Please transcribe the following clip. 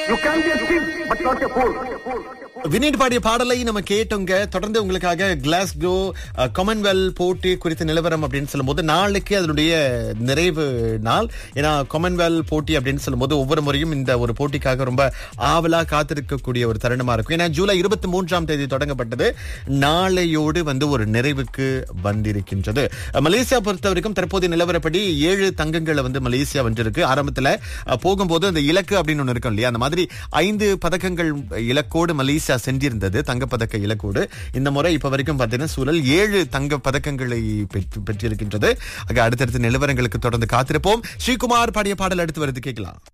You can be a thief, but not a fool. வினீட் பாடிய பாடலை நம்ம கேட்டோங்க தொடர்ந்து உங்களுக்காக கிளாஸ்கோ அஹ், காமன்வெல்த் போட்டி குறித்த நிலவரம் அப்படின்னு சொல்லும்போது நாளைக்கு அதனுடைய நிறைவு நாள் ஏன்னா காமன்வெல்த் போட்டி அப்படின்னு சொல்லும்போது ஒவ்வொரு முறையும் இந்த ஒரு போட்டிக்காக ரொம்ப ஆவலா காத்திருக்கக்கூடிய ஒரு தருணமா இருக்கும் ஏன்னா ஜூலை இருபத்தி மூன்றாம் தேதி தொடங்கப்பட்டது நாளையோடு வந்து ஒரு நிறைவுக்கு வந்திருக்கின்றது அஹ், மலேசியா பொறுத்த வரைக்கும் தற்போதைய நிலவரப்படி ஏழு தங்கங்களை வந்து மலேசியா வென்றிருக்கு ஆரம்பத்துல அஹ், போகும்போது அந்த இலக்கு அப்படின்னு ஒண்ணு இருக்கும் இல்லையா அந்த மாதிரி ஐந்து பதக்கங்கள் இலக்கோடு மலேசியா சென்றிருந்தது தங்கப்பதக்க இலக்கோடு இந்த முறை இப்ப வரைக்கும் பார்த்தீங்கன்னா சூழல் ஏழு தங்க பதக்கங்களை பெற்று பெற்றிருக்கின்றது ஆக அடுத்தடுத்த நிலவரங்களுக்கு தொடர்ந்து காத்திருப்போம் ஸ்ரீகுமார் பாடிய பாடல் அடுத்து வருது கேட்கலாம்